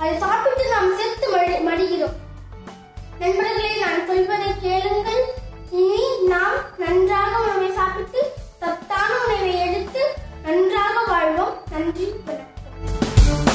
அதை சாப்பிட்டு நாம் செத்து மடி- மடிகிறோம் நண்பர்களே நான் சொல்வதை கேளுங்கள் இனி நாம் நன்றாக உணவை சாப்பிட்டு சத்தான உணவை எடுத்து நன்றாக வாழ்வோம் நன்றி வணக்கம்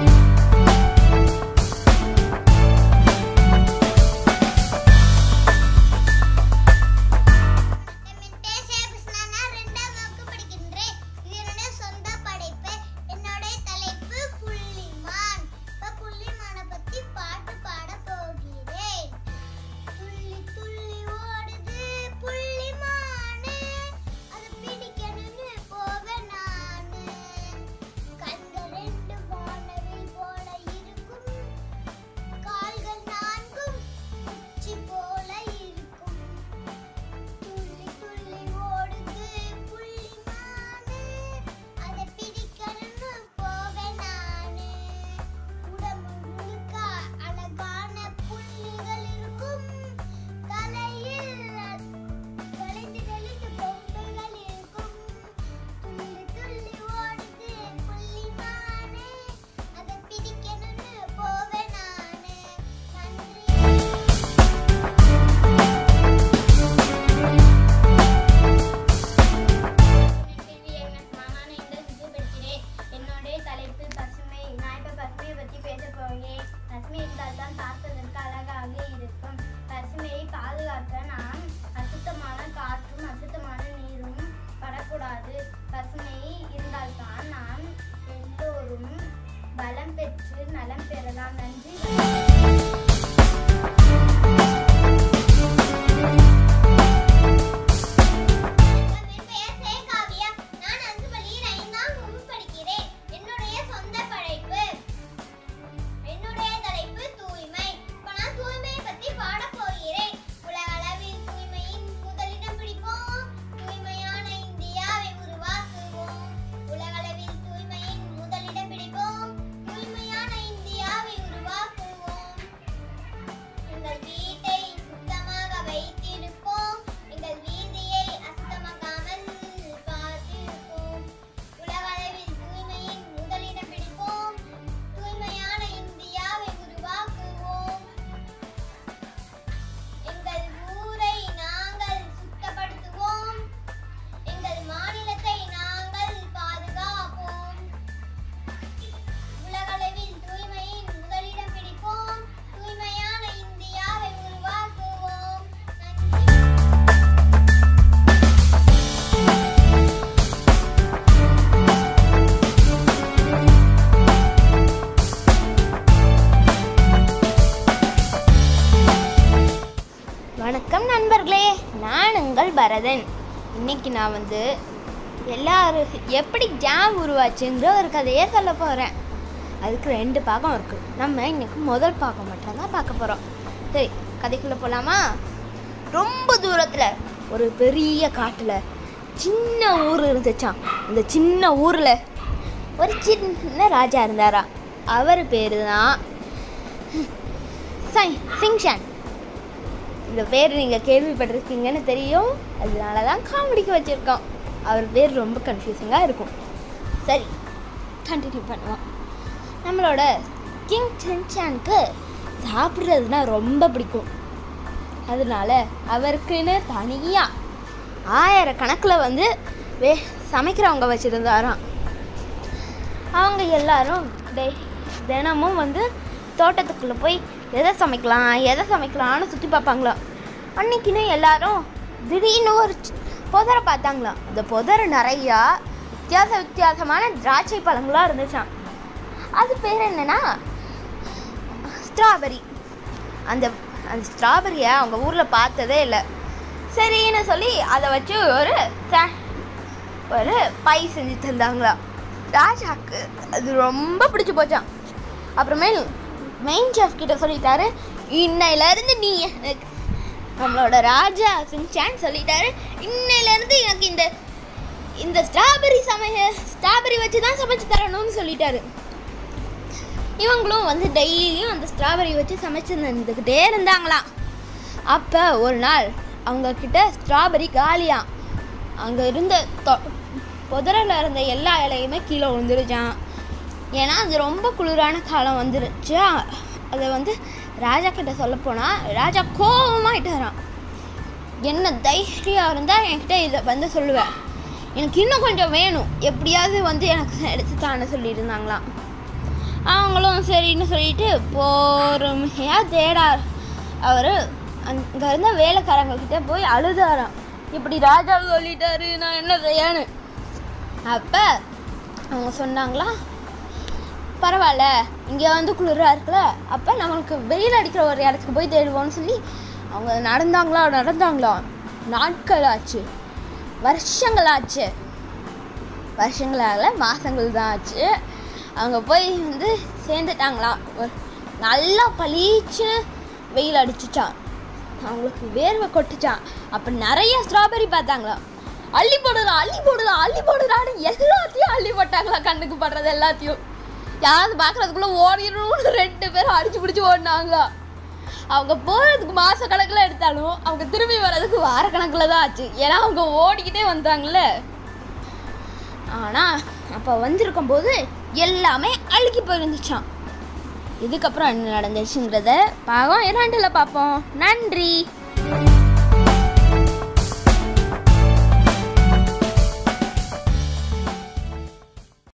என் பேர் சேகுஸ்னா நான் ரெண்டாம் வகுப்பு படிக்கின்றேன் இது என்னுடைய சொந்த படைப்பு என்னுடைய தலைப்பு புள்ளிமான் இப்ப புள்ளிமானை பத்தி பாட்டு பாட போகிறேன் துள்ளி துள்ளி ஓடுது புள்ளிமானு அது பிடிக்கணும்னு போவேன் நானு கண்கள் ரெண்டு வானவில் போல இருக்கும் கால்கள் நான்கும் உச்சி போல இருக்கும் துள்ளி துள்ளி ஓடுது புள்ளிமானு அதை பிடிக்கணும்னு போவேன் நானு உடம்பு முழுக்க அழகான புள்ளிகள் இருக்கும் தலையில் வளைந்து நெளிந்து பொம்மைகள் இருக்கும் துள்ளி துள்ளி ஓடுது புள்ளிமானு அதை பிடிக்கணும்னு போவேன் நானு நன்றி என்னுடைய தலைப்பு பசுமை நான் இப்ப பசுமையை பத்தி பேச போகிறேன் பசுமை இருந்தால் தான் பார்ப்பதற்கு அழகாக இருக்கும் பசுமையை பாதுகாக்க நாம் அசுத்தமான காற்றும் அசுத்தமான நீரும் படக்கூடாது பசுமை இருந்தால்தான் நாம் எல்லோரும் பலம் பெற்று நலம் பெறலாம் நன்றி வணக்கம். என் பெயர் சே காவியா நான் அஞ்சு பள்ளியில் ஐந்தாம் வகுப்பு படிக்கிறேன் என்னுடைய சொந்த படைப்பு என்னுடைய தலைப்பு தூய்மை இப்ப நான் தூய்மையை பத்தி பாட போகிறேன் உலகளவில் தூய்மையின் முதலிடம் பிடிப்போம் தூய்மையான இந்தியாவை உருவாக்குவோம் உலகளவில் தூய்மையின் முதலிடம் பிடிப்போம் தூய்மையான இந்தியாவை உருவாக்குவோம் எங்கள் வீட்டை சுத்தமாக வைத்திருப்போம் எங்கள் வீதியை அசுத்தமாக்காமல் பார்த்திருப்போம் உலகளவில் தூய்மையின் முதலிடம் பிடிப்போம் தூய்மையான இந்தியாவை உருவாக்குவோம் எங்கள் ஊரை நாங்கள் சுத்தப்படுத்துவோம் எங்கள் மாநிலத்தை நாங்கள் பாதுகாப்போம் உலகளவில் தூய்மையின் முதலிடம் பிடிப்போம் தூய்மையான இந்தியாவை உருவாக்குவோம் நன்றி வணக்கம் நண்பர்களே நான் உங்கள் பரதன் இன்னைக்கு நான் வந்து எல்லாரும் எப்படி ஜாம் உருவாச்சுங்கிற ஒரு கதையை சொல்ல போகிறேன் அதுக்கு ரெண்டு பாகம் இருக்குது நம்ம இன்னைக்கு முதல் பாகம் மட்டும்தான் பார்க்க போகிறோம் சரி கதைக்குள்ளே போகலாமா ரொம்ப தூரத்தில் ஒரு பெரிய காட்டில் சின்ன ஊர் இருந்துச்சாம் அந்த சின்ன ஊரில் ஒரு சின்ன ராஜா இருந்தாரா அவர் பேர் தான் சை சிங்ஷான் இந்த பேர் நீங்கள் கேள்விப்பட்டிருக்கீங்கன்னு தெரியும் அதனால தான் காமெடிக்கு வச்சுருக்கோம் அவர் பேர் ரொம்ப கன்ஃபியூசிங்காக இருக்கும் சரி கண்டினியூ பண்ணுவோம் நம்மளோட கிங் சின்சானுக்கு சாப்பிட்றதுனா ரொம்ப பிடிக்கும் அதனால அவருக்குன்னு தனியாக ஆயிரக்கணக்கில் வந்து வே சமைக்கிறவங்க வச்சுருந்தாராம் அவங்க எல்லாரும் டெய் தினமும் வந்து தோட்டத்துக்குள்ளே போய் எதை சமைக்கலாம் எதை சமைக்கலாம்னு சுற்றி பார்ப்பாங்களாம் அன்னைக்குன்னு எல்லாரும் திடீர்னு ஒரு சி- புதரை பார்த்தாங்களாம் அந்த புதர் நிறையா வித்தியாச வித்தியாசமான திராட்சை பழங்களாக இருந்துச்சாம் அது பேர் என்னன்னா ஸ்ட்ராபெரி அந்த அந்த ஸ்ட்ராபெரியை அவங்க ஊரில் பார்த்ததே இல்லை சரின்னு சொல்லி அதை வச்சு ஒரு சா- ஒரு பை செஞ்சு தந்தாங்களாம் ராஜாக்கு அது ரொம்ப பிடிச்சி போச்சான் அப்புறமேல் மெயின் செஃப் கிட்ட சொல்லிட்டாரு இன்னையிலேருந்து நீ எனக்கு நம்மளோட ராஜா சிங்சான் சொல்லிட்டாரு இன்னையிலேருந்து எனக்கு இந்த இந்த ஸ்ட்ராபெரி சமைய ஸ்ட்ராபெரி வச்சு தான் சமைச்சு தரணும்னு சொல்லிட்டாரு இவங்களும் வந்து டெய்லியும் அந்த ஸ்ட்ராபெரி வச்சு சமைச்சு இருந்துக்கிட்டே இருந்தாங்களாம் அப்போ ஒரு நாள் அவங்க கிட்ட ஸ்ட்ராபெரி காலியாம் அங்கே இருந்த தொ புதரில் இருந்த எல்லா இலையுமே கீழே விழுந்துருச்சான் ஏன்னா அது ரொம்ப குளிரான காலம் வந்துருச்சு அதை வந்து ராஜா கிட்ட சொல்ல போனால் ராஜா கோபமாயிட்டாராம் என்ன தைரியம் இருந்தால் என்கிட்ட இதை வந்து சொல்லுவேன் எனக்கு இன்னும் கொஞ்சம் வேணும் எப்படியாவது வந்து எனக்கு எடுத்து தானே சொல்லியிருந்தாங்களாம் அவங்களும் சரின்னு சொல்லிட்டு பொறுமையாக தேடார் அவர் அங்கே இருந்த வேலைக்காரங்கக்கிட்ட போய் அழுதாராம் இப்படி ராஜா சொல்லிட்டாரு நான் என்ன செய்யன்னு அப்போ அவங்க சொன்னாங்களா பரவாயில்ல இங்கே வந்து குளிராக இருக்குல்ல அப்போ நம்மளுக்கு வெயில் அடிக்கிற ஒரு இடத்துக்கு போய் தேடுவோம்னு சொல்லி அவங்க நடந்தாங்களா நடந்தாங்களா நாட்கள் ஆச்சு வருஷங்கள் ஆச்சு வருஷங்களாகல மாதங்கள் தான் ஆச்சு அவங்க போய் வந்து சேர்ந்துட்டாங்களாம் ஒரு நல்லா பளீச்சுன்னு வெயில் அடிச்சுச்சான் அவங்களுக்கு வேர்வை கொட்டுச்சான் அப்போ நிறைய ஸ்ட்ராபெரி பார்த்தாங்களாம் அள்ளி போடுறா அள்ளி போடுறா அள்ளி போடுறான்னு எல்லாத்தையும் அள்ளி போட்டாங்களா கண்ணுக்கு படுறது எல்லாத்தையும் யாராவது பார்க்குறதுக்குள்ளே ஓடிடணும்னு ரெண்டு பேரும் அடிச்சு பிடிச்சி ஓடினாங்களா அவங்க போகிறதுக்கு மாத கணக்கில் எடுத்தாலும் அவங்க திரும்பி வர்றதுக்கு வார கணக்கில் தான் ஆச்சு ஏன்னா அவங்க ஓடிக்கிட்டே வந்தாங்கல்ல ஆனால் அப்போ வந்திருக்கும் போது எல்லாமே அழுகி போயிருந்துச்சான் இதுக்கப்புறம் என்ன நடந்துச்சுங்கிறத பாகம் இரண்டில் பார்ப்போம் நன்றி